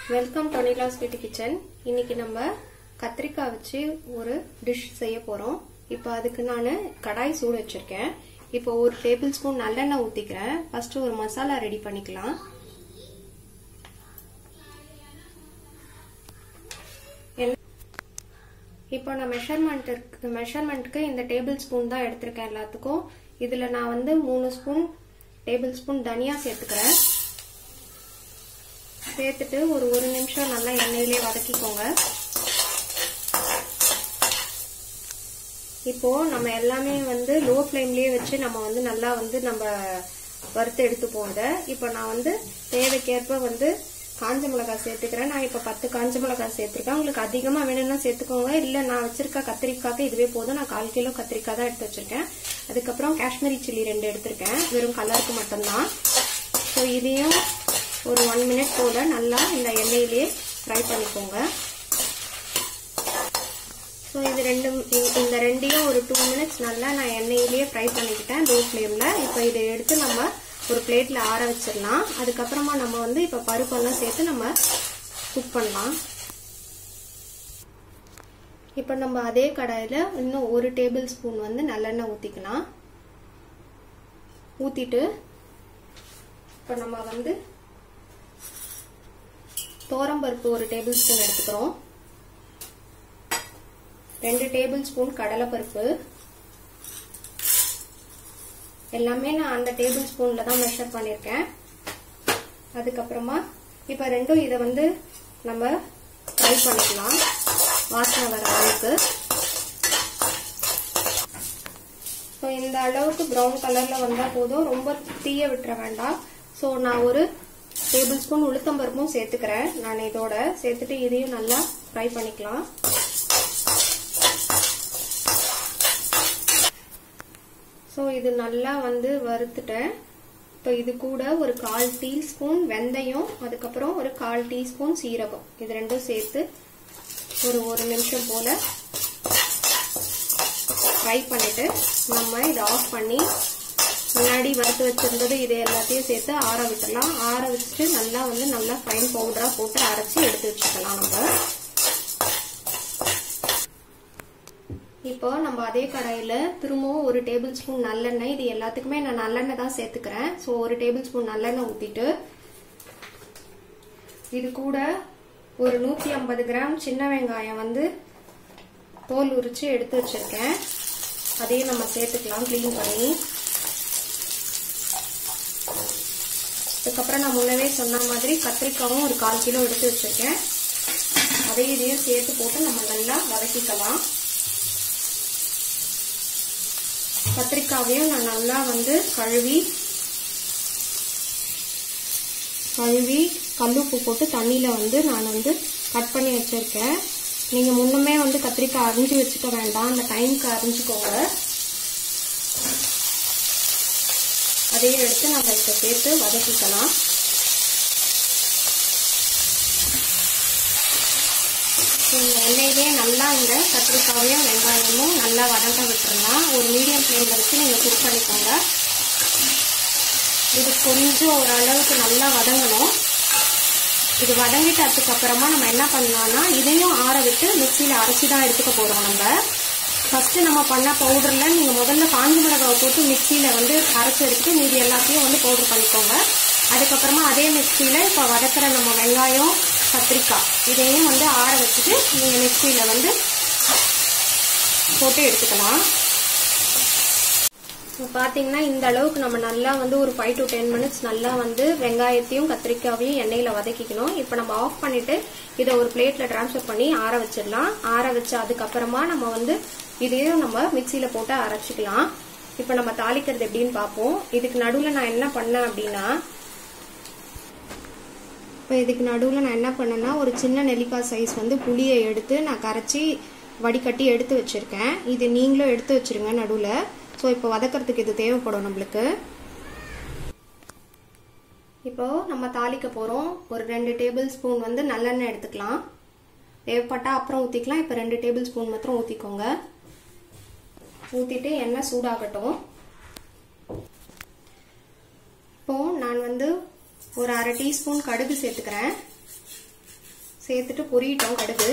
welcome டொனிலா sweet kitchen இன்னைக்கு நம்ம கத்திரிக்காய் வச்சு ஒரு டிஷ் செய்ய போறோம் இப்போ அதுக்கு நான் கடாய் சூடு வச்சிருக்கேன் இப்போ ஒரு டேபிள் ஸ்பூன் நல்லெண்ணெய் ஊத்திக்கிறேன் ஃபர்ஸ்ட் ஒரு மசாலா ரெடி பண்ணிக்கலாம் இப்போ நான் மெஷர்மெண்ட் மெஷர்மெண்ட்க்கு இந்த டேபிள் ஸ்பூன் தான் எடுத்திருக்கேன் எல்லாத்துக்கும் இதுல நான் வந்து மூணு ஸ்பூன் டேபிள் ஸ்பூன் தனியா சேர்த்துக்கிறேன் சேர்த்துட்டு ஒரு ஒரு நிமிஷம் நல்லா எண்ணெயிலே வதக்கிக்கோங்க இப்போ நம்ம எல்லாமே வந்து லோ ஃப்ளேம்லயே வச்சு நம்ம வந்து நல்லா வந்து நம்ம வறுத்து எடுத்துப்போம் இதை இப்போ நான் வந்து தேவைக்கேற்ப வந்து காஞ்ச மிளகாய் சேர்த்துக்கிறேன் நான் இப்போ பத்து காஞ்ச மிளகாய் சேர்த்துருக்கேன் உங்களுக்கு அதிகமாக வேணும்னா சேர்த்துக்கோங்க இல்லை நான் வச்சிருக்க கத்திரிக்காய்க்கு இதுவே போதும் நான் கால் கிலோ கத்திரிக்காய் தான் எடுத்து வச்சிருக்கேன் அதுக்கப்புறம் காஷ்மீரி சில்லி ரெண்டு எடுத்திருக்கேன் வெறும் கலருக்கு மட்டும்தான் ஸோ இதையும் ஒரு ஒன் மினிட் போல நல்லா இந்த எண்ணெயிலேயே ஃப்ரை பண்ணிக்கோங்க ஸோ இது ரெண்டு இந்த ரெண்டையும் ஒரு டூ மினிட்ஸ் நல்லா நான் எண்ணெயிலேயே ஃப்ரை பண்ணிக்கிட்டேன் லோ ஃப்ளேமில் இப்போ இதை எடுத்து நம்ம ஒரு பிளேட்டில் ஆற வச்சிடலாம் அதுக்கப்புறமா நம்ம வந்து இப்போ பருப்பெல்லாம் சேர்த்து நம்ம குக் பண்ணலாம் இப்போ நம்ம அதே கடாயில் இன்னும் ஒரு டேபிள் ஸ்பூன் வந்து நல்லெண்ணெய் ஊற்றிக்கலாம் ஊற்றிட்டு இப்போ நம்ம வந்து தோரம்பருப்பு ஒரு டேபிள் ஸ்பூன் எடுத்துக்கிறோம் ரெண்டு டேபிள் ஸ்பூன் கடலைப்பருப்பு எல்லாமே நான் அந்த டேபிள் ஸ்பூன்ல தான் மெஷர் பண்ணியிருக்கேன் அதுக்கப்புறமா இப்போ ரெண்டும் இதை வந்து நம்ம ஃப்ரை பண்ணிக்கலாம் வாசனை வர அளவுக்கு ஸோ இந்த அளவுக்கு ப்ரௌன் கலர்ல வந்தால் போதும் ரொம்ப தீய விட்டுற வேண்டாம் ஸோ நான் ஒரு டேபிள் ஸ்பூன் உளுத்தம்பருப்பும் சேர்த்துக்கிறேன் நான் இதோட சேர்த்துட்டு இதையும் நல்லா ஃப்ரை பண்ணிக்கலாம் ஸோ இது நல்லா வந்து வறுத்துட்டேன் இப்போ இது கூட ஒரு கால் டீஸ்பூன் வெந்தயம் அதுக்கப்புறம் ஒரு கால் டீஸ்பூன் சீரகம் இது ரெண்டும் சேர்த்து ஒரு ஒரு நிமிஷம் போல ஃப்ரை பண்ணிட்டு நம்ம இதை ஆஃப் பண்ணி முன்னாடி வறுத்து வச்சிருந்தது இது எல்லாத்தையும் சேர்த்து ஆற விட்டுலாம் ஆற வச்சுட்டு நல்லா வந்து நல்லா ஃபைன் பவுடரா போட்டு அரைச்சி எடுத்து வச்சுக்கலாம் நம்ம இப்போ நம்ம அதே கடாயில் திரும்பவும் ஒரு டேபிள் ஸ்பூன் நல்லெண்ணெய் இது எல்லாத்துக்குமே நான் நல்லெண்ணெய் தான் சேர்த்துக்கிறேன் ஸோ ஒரு டேபிள் ஸ்பூன் நல்லெண்ணெய் ஊற்றிட்டு இது கூட ஒரு நூற்றி ஐம்பது கிராம் சின்ன வெங்காயம் வந்து தோல் உரிச்சு எடுத்து வச்சிருக்கேன் அதையும் நம்ம சேர்த்துக்கலாம் க்ளீன் பண்ணி அதுக்கப்புறம் நான் முன்னவே சொன்ன மாதிரி கத்திரிக்காவும் ஒரு கால் கிலோ எடுத்து வச்சிருக்கேன் அதையும் இதையும் சேர்த்து போட்டு நம்ம நல்லா வதக்கிக்கலாம் கத்திரிக்காவையும் நான் நல்லா வந்து கழுவி கழுவி கல்லுப்பு போட்டு தண்ணியில் வந்து நான் வந்து கட் பண்ணி வச்சுருக்கேன் நீங்கள் முன்னுமே வந்து கத்திரிக்காய் அரிஞ்சு வச்சுக்க வேண்டாம் அந்த டைமுக்கு அரிஞ்சுக்கோங்க அதையும் எடுத்து நம்ம இப்போ சேர்த்து வதக்கிக்கலாம் இந்த எண்ணெயிலே நல்லா இந்த கத்திரிக்காவையும் வெங்காயமும் நல்லா வதங்க விட்டுருலாம் ஒரு மீடியம் ஃப்ளேமில் வச்சு நீங்கள் குக் பண்ணிக்கோங்க இது கொஞ்சம் ஓரளவுக்கு நல்லா வதங்கணும் இது வதங்கிட்டதுக்கு அப்புறமா நம்ம என்ன பண்ணலாம்னா இதையும் ஆற விட்டு மிக்சியில் அரைச்சி தான் எடுத்துக்க போகிறோம் நம்ம ஃபஸ்ட்டு நம்ம பண்ண பவுடரில் நீங்கள் முதல்ல காஞ்சி மிளகாவை போட்டு மிக்சியில் வந்து அரைச்சி எடுத்துட்டு மீதி எல்லாத்தையும் வந்து பவுடர் பண்ணிக்கோங்க அதுக்கப்புறமா அதே மிக்சியில் இப்போ வதக்கிற நம்ம வெங்காயம் கத்திரிக்காய் இதையும் வந்து ஆற வச்சுட்டு நீங்கள் மிக்சியில் வந்து போட்டு எடுத்துக்கலாம் இப்போ பார்த்தீங்கன்னா இந்த அளவுக்கு நம்ம நல்லா வந்து ஒரு ஃபைவ் டு டென் மினிட்ஸ் நல்லா வந்து வெங்காயத்தையும் கத்திரிக்காவையும் எண்ணெயில் வதக்கிக்கணும் இப்போ நம்ம ஆஃப் பண்ணிட்டு இதை ஒரு பிளேட்டில் ட்ரான்ஸ்ஃபர் பண்ணி ஆற வச்சிடலாம் ஆற வச்சு அதுக்கப்புறமா நம்ம வந்து இதையும் நம்ம மிக்சியில் போட்டு அரைச்சிக்கலாம் இப்போ நம்ம தாளிக்கிறது எப்படின்னு பார்ப்போம் இதுக்கு நடுவில் நான் என்ன பண்ணேன் அப்படின்னா இப்போ இதுக்கு நடுவில் நான் என்ன பண்ணேன்னா ஒரு சின்ன நெல்லிக்காய் சைஸ் வந்து புளியை எடுத்து நான் கரைச்சி வடிகட்டி எடுத்து வச்சுருக்கேன் இது நீங்களும் எடுத்து வச்சுருங்க நடுவில் ஸோ இப்போ வதக்கிறதுக்கு இது தேவைப்படும் நம்மளுக்கு இப்போ நம்ம தாளிக்க போகிறோம் ஒரு ரெண்டு டேபிள் ஸ்பூன் வந்து நல்லெண்ணெய் எடுத்துக்கலாம் தேவைப்பட்டால் அப்புறம் ஊற்றிக்கலாம் இப்போ ரெண்டு டேபிள் ஸ்பூன் மாத்திரம் ஊற்றிக்கோங்க ஊற்றிட்டு எண்ணெய் சூடாகட்டும் இப்போ நான் வந்து ஒரு அரை டீஸ்பூன் கடுகு சேர்த்துக்கிறேன் சேர்த்துட்டு பொரியட்டோம் கடுகு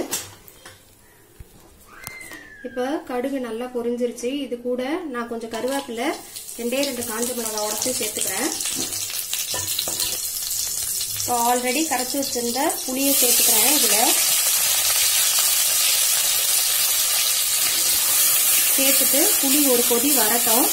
இப்போ கடுகு நல்லா பொரிஞ்சிருச்சு இது கூட நான் கொஞ்சம் கருவேப்பிலை ரெண்டே ரெண்டு காஞ்ச மிளகாய் உடச்சி சேர்த்துக்கிறேன் இப்போ ஆல்ரெடி கரைச்சி வச்சிருந்த புளியை சேர்த்துக்கிறேன் இதில் சேர்த்துட்டு புளி ஒரு கொதி வரட்டும்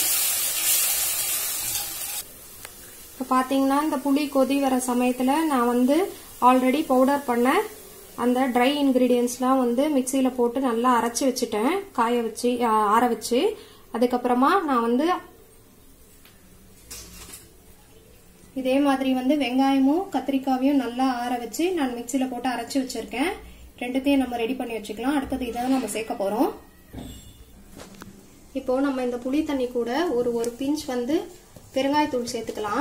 இப்போ பார்த்தீங்கன்னா இந்த புளி கொதி வர சமயத்தில் நான் வந்து ஆல்ரெடி பவுடர் பண்ண அந்த ட்ரை இன்க்ரீடியன்ஸ்லாம் வந்து மிக்சியில் போட்டு நல்லா அரைச்சி வச்சுட்டேன் காய வச்சு ஆற வச்சு அதுக்கப்புறமா நான் வந்து இதே மாதிரி வந்து வெங்காயமும் கத்திரிக்காயும் நல்லா ஆற வச்சு நான் மிக்சியில் போட்டு அரைச்சி வச்சிருக்கேன் ரெண்டுத்தையும் நம்ம ரெடி பண்ணி வச்சுக்கலாம் அடுத்தது இதை நம்ம சேர்க்க போகிறோம் இப்போ நம்ம இந்த புளி தண்ணி கூட ஒரு ஒரு பிஞ்ச் வந்து பெருங்காயத்தூள் சேர்த்துக்கலாம்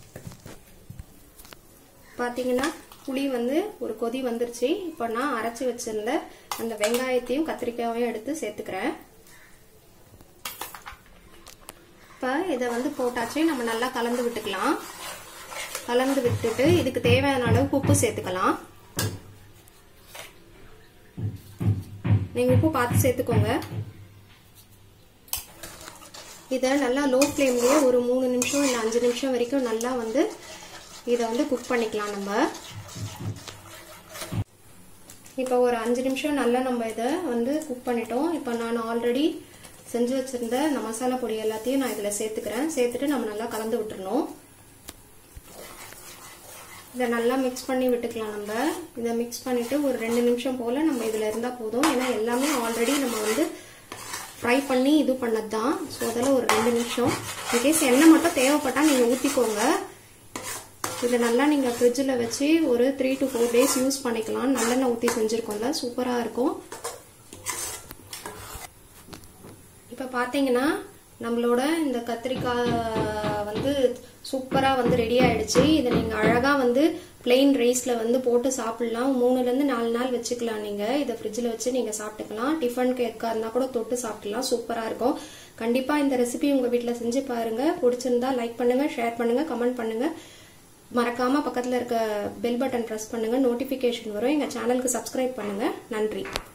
பார்த்தீங்கன்னா புளி வந்து ஒரு கொதி வந்துருச்சு இப்போ நான் அரைச்சி வச்சிருந்த அந்த வெங்காயத்தையும் கத்திரிக்காயும் எடுத்து சேர்த்துக்கிறேன் இப்போ இதை வந்து போட்டாச்சு நம்ம நல்லா கலந்து விட்டுக்கலாம் கலந்து விட்டுட்டு இதுக்கு தேவையான அளவுக்கு உப்பு சேர்த்துக்கலாம் நீங்க உப்பு பார்த்து சேர்த்துக்கோங்க இதை நல்லா லோ ஃப்ளேம்லேயே ஒரு மூணு நிமிஷம் இல்லை அஞ்சு நிமிஷம் வரைக்கும் நல்லா வந்து இதை வந்து குக் பண்ணிக்கலாம் நம்ம இப்போ ஒரு அஞ்சு நிமிஷம் நல்லா நம்ம இதை வந்து குக் பண்ணிட்டோம் இப்போ நான் ஆல்ரெடி செஞ்சு வச்சிருந்த இந்த மசாலா பொடி எல்லாத்தையும் நான் இதில் சேர்த்துக்கிறேன் சேர்த்துட்டு நம்ம நல்லா கலந்து விட்டுறணும் இதை நல்லா மிக்ஸ் பண்ணி விட்டுக்கலாம் நம்ம இதை மிக்ஸ் பண்ணிட்டு ஒரு ரெண்டு நிமிஷம் போல நம்ம இதில் இருந்தால் போதும் ஏன்னா எல்லாமே ஆல்ரெடி நம்ம வந்து ஃப்ரை பண்ணி இது பண்ணது தான் ஸோ அதில் ஒரு ரெண்டு நிமிஷம் இன்கேஸ் எண்ணெய் மட்டும் தேவைப்பட்டால் நீங்கள் ஊற்றிக்கோங்க இதை நல்லா நீங்கள் ஃப்ரிட்ஜில் வச்சு ஒரு three to four days use பண்ணிக்கலாம் நல்லெண்ணெய் ஊற்றி செஞ்சுருக்கோம்ல சூப்பராக இருக்கும் இப்போ பார்த்தீங்கன்னா நம்மளோட இந்த கத்திரிக்காய் வந்து சூப்பராக வந்து ரெடி ஆயிடுச்சு இதை நீங்கள் அழகாக வந்து பிளெயின் ரைஸில் வந்து போட்டு சாப்பிடலாம் மூணுலேருந்து நாலு நாள் வச்சுக்கலாம் நீங்கள் இதை ஃப்ரிட்ஜில் வச்சு நீங்கள் சாப்பிட்டுக்கலாம் டிஃபன் கேக்காக இருந்தால் கூட தொட்டு சாப்பிடலாம் சூப்பராக இருக்கும் கண்டிப்பாக இந்த ரெசிபி உங்கள் வீட்டில் செஞ்சு பாருங்கள் பிடிச்சிருந்தா லைக் பண்ணுங்கள் ஷேர் பண்ணுங்கள் கமெண்ட் பண்ணுங்கள் மறக்காம பக்கத்தில் இருக்க பெல் பட்டன் ப்ரெஸ் பண்ணுங்கள் நோட்டிஃபிகேஷன் வரும் எங்கள் சேனலுக்கு சப்ஸ்கிரைப் பண்ணுங்கள் நன்றி